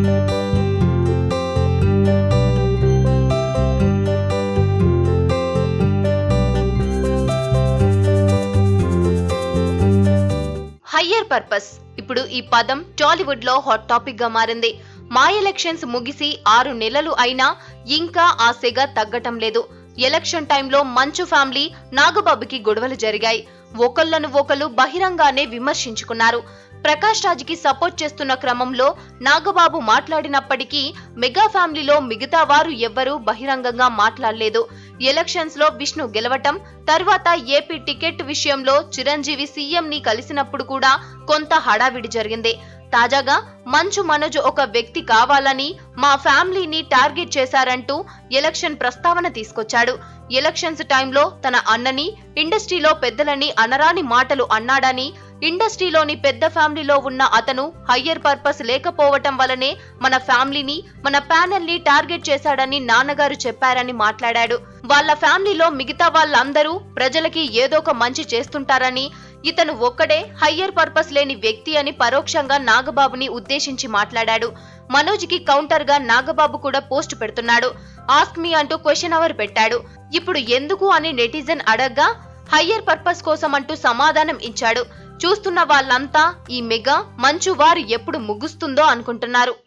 higher purpose ఇప్పుడు ఈ పదం టాలీవుడ్ లో హాట్ టాపిక్ గా మారింది మా ఎలక్షన్స్ ముగిసి ఆరు నెలలు అయినా ఇంకా ఆ సెగ తగ్గటం లేదు ఎలక్షన్ టైంలో మంచు ఫ్యామిలీ నాగబాబుకి గొడవలు జరిగాయి ఒకళ్ళను ఒకళ్ళు బహిరంగానే విమర్శించుకున్నారు ప్రకాష్ రాజ్కి సపోర్ట్ చేస్తున్న క్రమంలో నాగబాబు మాట్లాడినప్పటికీ మెగా ఫ్యామిలీలో మిగతా వారు ఎవ్వరూ బహిరంగంగా మాట్లాడలేదు ఎలక్షన్స్ లో విష్ణు గెలవటం తర్వాత ఏపీ టికెట్ విషయంలో చిరంజీవి సీఎం ని కలిసినప్పుడు కూడా కొంత హడావిడి జరిగింది తాజాగా మంచు మనోజ్ ఒక వ్యక్తి కావాలని మా ఫ్యామిలీని టార్గెట్ చేశారంటూ ఎలక్షన్ ప్రస్తావన తీసుకొచ్చాడు ఎలక్షన్స్ టైంలో తన అన్నని ఇండస్ట్రీలో పెద్దలని అనరాని మాటలు అన్నాడని ఇండస్ట్రీలోని పెద్ద ఫ్యామిలీలో ఉన్న అతను హయ్యర్ పర్పస్ లేకపోవటం వలనే మన ఫ్యామిలీని మన ప్యానెల్ ని టార్గెట్ చేశాడని నాన్నగారు చెప్పారని మాట్లాడాడు వాళ్ళ ఫ్యామిలీలో మిగతా వాళ్ళందరూ ప్రజలకి ఏదో ఒక మంచి చేస్తుంటారని ఇతను ఒక్కడే హయ్యర్ పర్పస్ లేని వ్యక్తి అని పరోక్షంగా నాగబాబుని ఉద్దేశించి మాట్లాడాడు మనోజ్ కి కౌంటర్ గా నాగబాబు కూడా పోస్ట్ పెడుతున్నాడు ఆస్క్ మీ అంటూ క్వశ్చన్ అవర్ పెట్టాడు ఇప్పుడు ఎందుకు అని నెటిజన్ అడగ్గా హయ్యర్ పర్పస్ కోసం అంటూ సమాధానం ఇచ్చాడు చూస్తున్న వాళ్ళంతా ఈ మెగా మంచు వారు ఎప్పుడు ముగుస్తుందో అనుకుంటున్నారు